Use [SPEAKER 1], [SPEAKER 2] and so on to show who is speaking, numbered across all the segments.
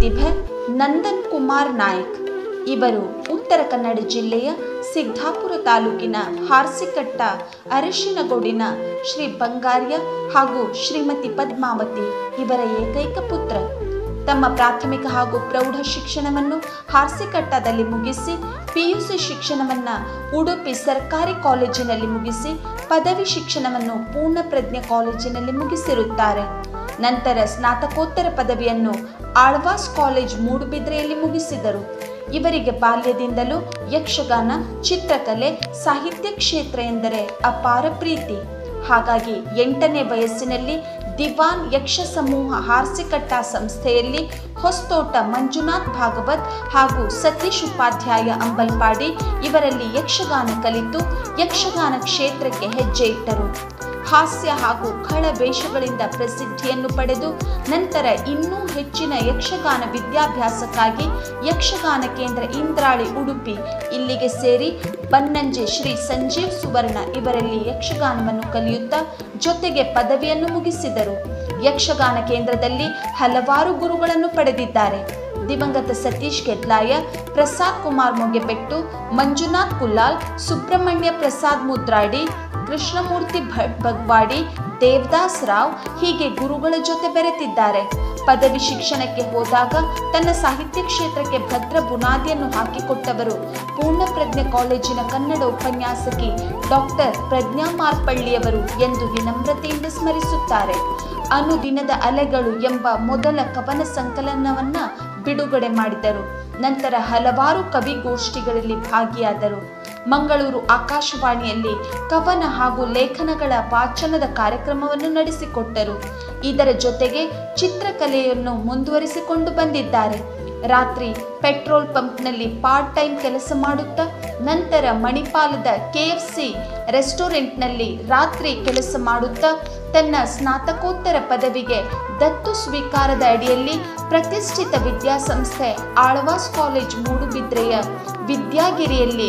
[SPEAKER 1] ಪ್ರತಿಭೆ ನಂದನ್ ಕುಮಾರ್ ನಾಯಕ್ ಇವರು ಉತ್ತರ ಕನ್ನಡ ಜಿಲ್ಲೆಯ ಸಿದ್ದಾಪುರ ತಾಲೂಕಿನ ಹಾರ್ಸಿಕಟ್ಟ ಅರಶಿನಗೋಡಿನ ಶ್ರೀ ಬಂಗಾರ್ಯ ಹಾಗೂ ಶ್ರೀಮತಿ ಪದ್ಮಾವತಿ ಇವರ ಏಕೈಕ ಪುತ್ರ ತಮ್ಮ ಪ್ರಾಥಮಿಕ ಹಾಗೂ ಪ್ರೌಢ ಶಿಕ್ಷಣವನ್ನು ಹಾರ್ಸಿಕಟ್ಟದಲ್ಲಿ ಮುಗಿಸಿ ಪಿಯುಸಿ ಶಿಕ್ಷಣವನ್ನು ಉಡುಪಿ ಸರ್ಕಾರಿ ಕಾಲೇಜಿನಲ್ಲಿ ಮುಗಿಸಿ ಪದವಿ ಶಿಕ್ಷಣವನ್ನು ಪೂರ್ಣ ಪ್ರಜ್ಞೆ ಕಾಲೇಜಿನಲ್ಲಿ ಮುಗಿಸಿರುತ್ತಾರೆ ನಂತರ ಸ್ನಾತಕೋತ್ತರ ಪದವಿಯನ್ನು ಆಳ್ವಾಸ್ ಕಾಲೇಜ್ ಮೂಡುಬಿದ್ರೆಯಲ್ಲಿ ಮುಗಿಸಿದರು ಇವರಿಗೆ ಬಾಲ್ಯದಿಂದಲೂ ಯಕ್ಷಗಾನ ಚಿತ್ರಕಲೆ ಸಾಹಿತ್ಯ ಕ್ಷೇತ್ರ ಎಂದರೆ ಅಪಾರ ಪ್ರೀತಿ ಹಾಗಾಗಿ ಎಂಟನೇ ವಯಸ್ಸಿನಲ್ಲಿ ದಿವಾನ್ ಯಕ್ಷ ಸಮೂಹ ಹಾರ್ಸಿಕಟ್ಟ ಸಂಸ್ಥೆಯಲ್ಲಿ ಹೊಸ್ತೋಟ ಮಂಜುನಾಥ್ ಭಾಗವತ್ ಹಾಗೂ ಸತೀಶ್ ಉಪಾಧ್ಯಾಯ ಅಂಬಲ್ಪಾಡಿ ಇವರಲ್ಲಿ ಯಕ್ಷಗಾನ ಕಲಿತು ಯಕ್ಷಗಾನ ಕ್ಷೇತ್ರಕ್ಕೆ ಹೆಜ್ಜೆ ಇಟ್ಟರು ಹಾಸ್ಯ ಹಾಗೂ ಖಳ ವೇಷಗಳಿಂದ ಪ್ರಸಿದ್ಧಿಯನ್ನು ಪಡೆದು ನಂತರ ಇನ್ನೂ ಹೆಚ್ಚಿನ ಯಕ್ಷಗಾನ ವಿದ್ಯಾಭ್ಯಾಸಕ್ಕಾಗಿ ಯಕ್ಷಗಾನ ಕೇಂದ್ರ ಇಂದ್ರಾಳಿ ಉಡುಪಿ ಇಲ್ಲಿಗೆ ಸೇರಿ ಬನ್ನಂಜೆ ಶ್ರೀ ಸಂಜೀವ್ ಸುವರ್ಣ ಇವರಲ್ಲಿ ಯಕ್ಷಗಾನವನ್ನು ಕಲಿಯುತ್ತಾ ಜೊತೆಗೆ ಪದವಿಯನ್ನು ಮುಗಿಸಿದರು ಯಕ್ಷಗಾನ ಕೇಂದ್ರದಲ್ಲಿ ಹಲವಾರು ಗುರುಗಳನ್ನು ಪಡೆದಿದ್ದಾರೆ ದಿವಂಗತ ಸತೀಶ್ ಕೆದ್ಲಾಯ ಪ್ರಸಾದ್ ಕುಮಾರ್ ಮೊಗೆಬೆಟ್ಟು ಮಂಜುನಾಥ್ ಕುಲ್ಲಾಲ್ ಸುಬ್ರಹ್ಮಣ್ಯ ಪ್ರಸಾದ್ ಮುದ್ರಾಡಿ ಕೃಷ್ಣಮೂರ್ತಿ ಭಟ್ ಬಗ್ವಾಡಿ ದೇವದಾಸ್ ರಾವ್ ಹೀಗೆ ಗುರುಗಳ ಜೊತೆ ಬೆರೆತಿದ್ದಾರೆ ಪದವಿ ಶಿಕ್ಷಣಕ್ಕೆ ಹೋದಾಗ ತನ್ನ ಸಾಹಿತ್ಯ ಕ್ಷೇತ್ರಕ್ಕೆ ಭದ್ರ ಬುನಾದಿಯನ್ನು ಹಾಕಿಕೊಟ್ಟವರು ಪೂರ್ಣ ಪ್ರಜ್ಞೆ ಕಾಲೇಜಿನ ಕನ್ನಡ ಉಪನ್ಯಾಸಕಿ ಡಾಕ್ಟರ್ ಪ್ರಜ್ಞಾ ಮಾರ್ಪಳ್ಳಿಯವರು ಎಂದು ವಿನಮ್ರತೆಯಿಂದ ಸ್ಮರಿಸುತ್ತಾರೆ ಅನುದಿನದ ಅಲೆಗಳು ಎಂಬ ಮೊದಲ ಕವನ ಸಂಕಲನವನ್ನ ಬಿಡುಗಡೆ ಮಾಡಿದರು ನಂತರ ಹಲವಾರು ಕವಿಗೋಷ್ಠಿಗಳಲ್ಲಿ ಭಾಗಿಯಾದರು ಮಂಗಳೂರು ಆಕಾಶವಾಣಿಯಲ್ಲಿ ಕವನ ಹಾಗೂ ಲೇಖನಗಳ ವಾಚನದ ಕಾರ್ಯಕ್ರಮವನ್ನು ನಡೆಸಿಕೊಟ್ಟರು ಇದರ ಜೊತೆಗೆ ಚಿತ್ರಕಲೆಯನ್ನು ಮುಂದುವರಿಸಿಕೊಂಡು ಬಂದಿದ್ದಾರೆ ರಾತ್ರಿ ಪೆಟ್ರೋಲ್ ಪಂಪ್ನಲ್ಲಿ ಪಾರ್ಟ್ ಟೈಮ್ ಕೆಲಸ ಮಾಡುತ್ತಾ ನಂತರ ಮಣಿಪಾಲದ ಕೆ ಎಫ್ ಸಿ ರೆಸ್ಟೋರೆಂಟ್ನಲ್ಲಿ ರಾತ್ರಿ ಕೆಲಸ ಮಾಡುತ್ತಾ ತನ್ನ ಸ್ನಾತಕೋತ್ತರ ಪದವಿಗೆ ದತ್ತು ಸ್ವೀಕಾರದ ಅಡಿಯಲ್ಲಿ ಪ್ರತಿಷ್ಠಿತ ವಿದ್ಯಾಸಂಸ್ಥೆ ಆಳ್ವಾಸ್ ಕಾಲೇಜ್ ಮೂಡುಬಿದ್ರೆಯ ವಿದ್ಯಾಗಿರಿಯಲ್ಲಿ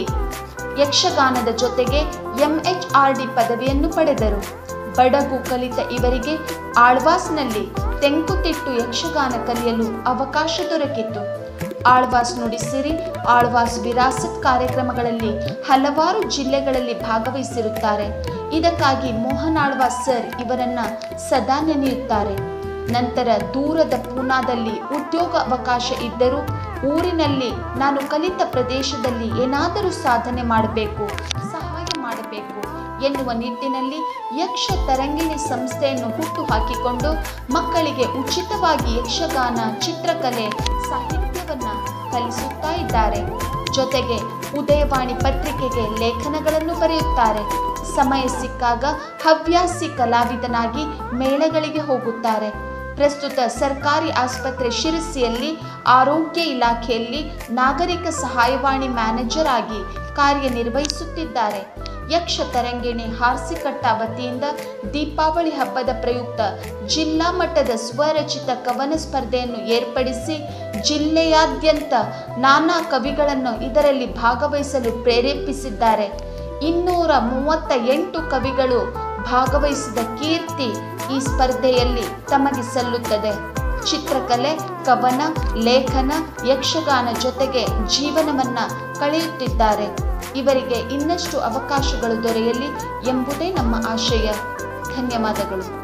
[SPEAKER 1] ಯಕ್ಷಗಾನದ ಜೊತೆಗೆ ಎಂಎಚ್ಆರ್ಡಿ ಪದವಿಯನ್ನು ಪಡೆದರು ಬಡಗು ಕಲಿತ ಇವರಿಗೆ ಆಳ್ವಾಸ್ನಲ್ಲಿ ತೆಂಕುತಿಟ್ಟು ಯಕ್ಷಗಾನ ಕಲಿಯಲು ಅವಕಾಶ ದೊರಕಿತು ಆಳ್ವಾಸ್ ನುಡಿಸಿರಿ ಆಳ್ವಾಸ್ ವಿರಾಸತ್ ಕಾರ್ಯಕ್ರಮಗಳಲ್ಲಿ ಹಲವಾರು ಜಿಲ್ಲೆಗಳಲ್ಲಿ ಭಾಗವಹಿಸಿರುತ್ತಾರೆ ಇದಕ್ಕಾಗಿ ಮೋಹನ್ ಆಳ್ವಾಸ್ ಸರ್ ಇವರನ್ನ ಸದಾ ನೆನೆಯುತ್ತಾರೆ ನಂತರ ದೂರದ ಪೂನಾದಲ್ಲಿ ಉದ್ಯೋಗ ಅವಕಾಶ ಇದ್ದರೂ ಊರಿನಲ್ಲಿ ನಾನು ಕಲಿತ ಪ್ರದೇಶದಲ್ಲಿ ಏನಾದರೂ ಸಾಧನೆ ಮಾಡಬೇಕು ಸಹಾಯ ಮಾಡಬೇಕು ಎನ್ನುವ ನಿಟ್ಟಿನಲ್ಲಿ ಯಕ್ಷ ತರಂಗಿಣಿ ಸಂಸ್ಥೆಯನ್ನು ಹುಟ್ಟು ಹಾಕಿಕೊಂಡು ಮಕ್ಕಳಿಗೆ ಉಚಿತವಾಗಿ ಯಕ್ಷಗಾನ ಚಿತ್ರಕಲೆ ಸಾಹಿತ್ಯವನ್ನ ಕಲಿಸುತ್ತಾ ಇದ್ದಾರೆ ಜೊತೆಗೆ ಉದಯವಾಣಿ ಪತ್ರಿಕೆಗೆ ಲೇಖನಗಳನ್ನು ಬರೆಯುತ್ತಾರೆ ಸಮಯ ಸಿಕ್ಕಾಗ ಹವ್ಯಾಸಿ ಕಲಾವಿದನಾಗಿ ಮೇಳಗಳಿಗೆ ಹೋಗುತ್ತಾರೆ ಪ್ರಸ್ತುತ ಸರ್ಕಾರಿ ಆಸ್ಪತ್ರೆ ಶಿರಸಿಯಲ್ಲಿ ಆರೋಗ್ಯ ಇಲಾಖೆಯಲ್ಲಿ ನಾಗರಿಕ ಸಹಾಯವಾಣಿ ಮ್ಯಾನೇಜರ್ ಆಗಿ ಕಾರ್ಯನಿರ್ವಹಿಸುತ್ತಿದ್ದಾರೆ ಯಕ್ಷ ತರಂಗಿಣಿ ಹಾರ್ಸಿಕಟ್ಟ ವತಿಯಿಂದ ದೀಪಾವಳಿ ಹಬ್ಬದ ಪ್ರಯುಕ್ತ ಜಿಲ್ಲಾ ಮಟ್ಟದ ಸ್ವರಚಿತ ಕವನ ಸ್ಪರ್ಧೆಯನ್ನು ಏರ್ಪಡಿಸಿ ಜಿಲ್ಲೆಯಾದ್ಯಂತ ನಾನಾ ಕವಿಗಳನ್ನು ಇದರಲ್ಲಿ ಭಾಗವಹಿಸಲು ಪ್ರೇರೇಪಿಸಿದ್ದಾರೆ ಇನ್ನೂರ ಮೂವತ್ತ ಎಂಟು ಕವಿಗಳು ಭಾಗವಹಿಸಿದ ಕೀರ್ತಿ ಈ ಸ್ಪರ್ಧೆಯಲ್ಲಿ ತಮಗೆ ಸಲ್ಲುತ್ತದೆ ಚಿತ್ರಕಲೆ ಕವನ ಲೇಖನ ಯಕ್ಷಗಾನ ಜೊತೆಗೆ ಜೀವನವನ್ನ ಕಳೆಯುತ್ತಿದ್ದಾರೆ ಇವರಿಗೆ ಇನ್ನಷ್ಟು ಅವಕಾಶಗಳು ದೊರೆಯಲಿ ಎಂಬುದೇ ನಮ್ಮ ಆಶಯ ಧನ್ಯವಾದಗಳು